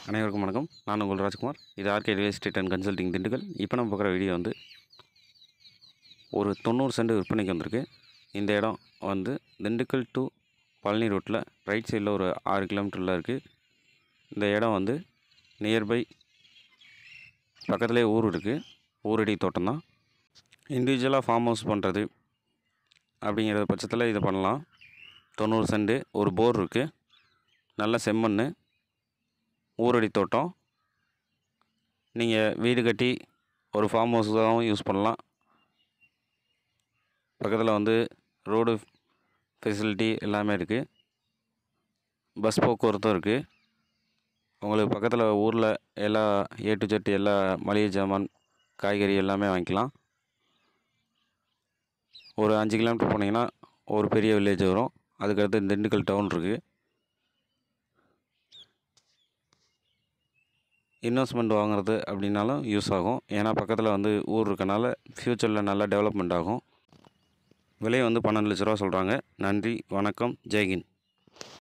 அனைவருக்கும் வணக்கம் நான் உங்கள் ராஜ்குமார் இது RK real estate and consulting Dindigul இப்போ நம்ம பார்க்குற வீடியோ வந்து ஒரு தொண்ணூறு சென்ட் விற்பனைக்கு வந்திருக்கு இந்த இடம் வந்து திண்டுக்கல் டு பழனி ரோட்டில் ரைட் சைடில் ஒரு ஆறு கிலோமீட்டரில் இருக்குது இந்த இடம் வந்து நியர்பை பக்கத்துலேயே ஊர் இருக்குது ஊரடி தோட்டம் தான் இண்டிவிஜுவலாக ஃபார்ம் ஹவுஸ் பண்ணுறது அப்படிங்கிற பட்சத்தில் இதை பண்ணலாம் தொண்ணூறு சென்ட் ஒரு போர் இருக்குது நல்ல செம்மண் ஊரடி தோட்டம் நீங்கள் வீடு கட்டி ஒரு ஃபார்ம் ஹவுஸாகவும் யூஸ் பண்ணலாம் பக்கத்தில் வந்து ரோடு ஃபெசிலிட்டி எல்லாமே இருக்குது பஸ் போக்குவரத்தும் இருக்குது உங்களுக்கு பக்கத்தில் ஊரில் எல்லா ஏ டு ஜெட் எல்லா மளிகை ஜாமான் காய்கறி எல்லாமே வாங்கிக்கலாம் ஒரு அஞ்சு கிலோமீட்டர் போனீங்கன்னா ஒரு பெரிய வில்லேஜ் வரும் அதுக்கடுத்து திண்டுக்கல் டவுன் இருக்குது இன்வெஸ்ட்மெண்ட் வாங்குறது அப்படின்னாலும் யூஸ் ஆகும் ஏன்னா பக்கத்தில் வந்து ஊர் இருக்கனால ஃப்யூச்சரில் நல்லா டெவலப்மெண்ட் ஆகும் விலை வந்து பன்னெண்டு லட்ச ரூபா சொல்கிறாங்க நன்றி வணக்கம் ஜெய்ஹிந்த்